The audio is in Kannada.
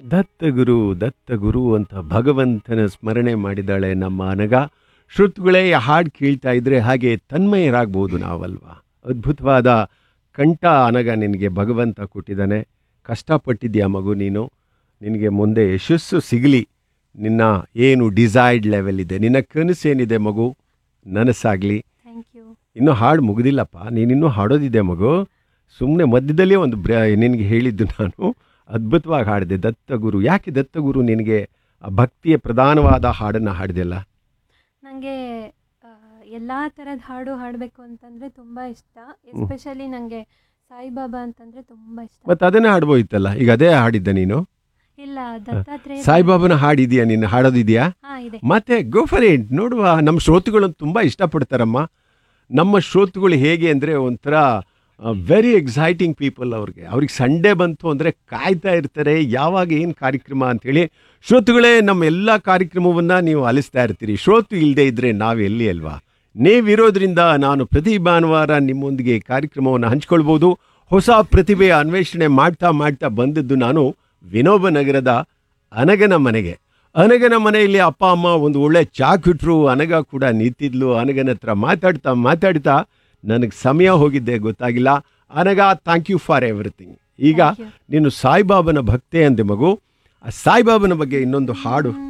ದತ್ತಗುರು ದತ್ತಗುರು ಅಂತ ಭಗವಂತನ ಸ್ಮರಣೆ ಮಾಡಿದಾಳೆ ನಮ್ಮ ಅನಗ ಶ್ರುತುಗಳೇ ಈ ಹಾಡು ಕೇಳ್ತಾ ಇದ್ರೆ ಹಾಗೆ ತನ್ಮಯರಾಗ್ಬೋದು ನಾವಲ್ವಾ ಅದ್ಭುತವಾದ ಕಂಠ ಅನಗ ನಿನಗೆ ಭಗವಂತ ಕೊಟ್ಟಿದ್ದಾನೆ ಕಷ್ಟಪಟ್ಟಿದ್ಯಾ ಮಗು ನೀನು ನಿನಗೆ ಮುಂದೆ ಯಶಸ್ಸು ಸಿಗಲಿ ನಿನ್ನ ಏನು ಡಿಸೈರ್ಡ್ ಲೆವೆಲ್ ಇದೆ ನಿನ್ನ ಕನಸೇನಿದೆ ಮಗು ನನಸಾಗಲಿ ಥ್ಯಾಂಕ್ ಯು ಇನ್ನೂ ಹಾಡು ಮುಗಿದಿಲ್ಲಪ್ಪ ನೀನಿನ್ನೂ ಹಾಡೋದಿದೆ ಮಗು ಸುಮ್ಮನೆ ಮಧ್ಯದಲ್ಲೇ ಒಂದು ಬ್ರ ನಿನಗೆ ಹೇಳಿದ್ದು ನಾನು ಅದ್ಭುತವಾಗಿ ಹಾಡಿದೆ ದತ್ತಗುರು ಯಾಕೆ ದತ್ತಗುರು ನಿನಗೆ ಆ ಭಕ್ತಿಯ ಪ್ರಧಾನವಾದ ಹಾಡನ್ನು ಹಾಡಿದೆಲ್ಲ ನನಗೆ ಎಲ್ಲ ಥರದ ಹಾಡು ಹಾಡಬೇಕು ಅಂತಂದರೆ ತುಂಬ ಇಷ್ಟ ಎಸ್ಪೆಷಲಿ ನನಗೆ ಸಾಯಿಬಾಬಾ ಅಂತಂದರೆ ತುಂಬ ಇಷ್ಟ ಮತ್ತು ಅದನ್ನೇ ಹಾಡ್ಬೋಯ್ತಲ್ಲ ಈಗ ಅದೇ ಹಾಡಿದ್ದ ನೀನು ಇಲ್ಲ ದತ್ತಾತ್ರೇಯ ಸಾಯಿಬಾಬನ ಹಾಡಿದ್ಯಾ ನೀನು ಹಾಡೋದಿದೆಯಾ ಹಾಂ ಇದೆ ಮತ್ತೆ ಗೋಫರ್ ಇಟ್ ನೋಡುವ ನಮ್ಮ ಶ್ರೋತೃಗಳು ತುಂಬ ಇಷ್ಟಪಡ್ತಾರಮ್ಮ ನಮ್ಮ ಶ್ರೋತೃಗಳು ಹೇಗೆ ಅಂದರೆ ಒಂಥರ ವೆರಿ ಎಕ್ಸೈಟಿಂಗ್ ಪೀಪಲ್ ಅವ್ರಿಗೆ ಅವ್ರಿಗೆ ಸಂಡೇ ಬಂತು ಅಂದರೆ ಕಾಯ್ತಾ ಇರ್ತಾರೆ ಯಾವಾಗ ಏನು ಕಾರ್ಯಕ್ರಮ ಅಂಥೇಳಿ ಶ್ರೋತೃಗಳೇ ನಮ್ಮ ಎಲ್ಲ ಕಾರ್ಯಕ್ರಮವನ್ನು ನೀವು ಆಲಿಸ್ತಾ ಇರ್ತೀರಿ ಶ್ರೋತೃ ಇಲ್ಲದೆ ಇದ್ದರೆ ನಾವು ಎಲ್ಲಿ ಅಲ್ವಾ ನೀವಿರೋದ್ರಿಂದ ನಾನು ಪ್ರತಿ ಭಾನುವಾರ ನಿಮ್ಮೊಂದಿಗೆ ಕಾರ್ಯಕ್ರಮವನ್ನು ಹಂಚ್ಕೊಳ್ಬೋದು ಹೊಸ ಪ್ರತಿಭೆಯ ಅನ್ವೇಷಣೆ ಮಾಡ್ತಾ ಮಾಡ್ತಾ ಬಂದದ್ದು ನಾನು ವಿನೋಬ ನಗರದ ಅನಗನ ಮನೆಗೆ ಅನಗನ ಮನೆಯಲ್ಲಿ ಅಪ್ಪ ಅಮ್ಮ ಒಂದು ಒಳ್ಳೆ ಚಾ ಕೊಟ್ರು ಅನಗ ಕೂಡ ನಿಂತಿದ್ಲು ಅನಗನ ಹತ್ರ ಮಾತಾಡ್ತಾ ಮಾತಾಡ್ತಾ ನನಗೆ ಸಮಯ ಹೋಗಿದ್ದೆ ಗೊತ್ತಾಗಿಲ್ಲ ಅನಗ ಥ್ಯಾಂಕ್ ಯು ಫಾರ್ ಎವ್ರಿಥಿಂಗ್ ಈಗ Thank you. ನೀನು ಸಾಯಿಬಾಬನ ಭಕ್ತೆ ಅಂದೆ ಮಗು ಆ ಸಾಯಿಬಾಬನ ಬಗ್ಗೆ ಇನ್ನೊಂದು ಹಾಡು ಹ್ಮ್.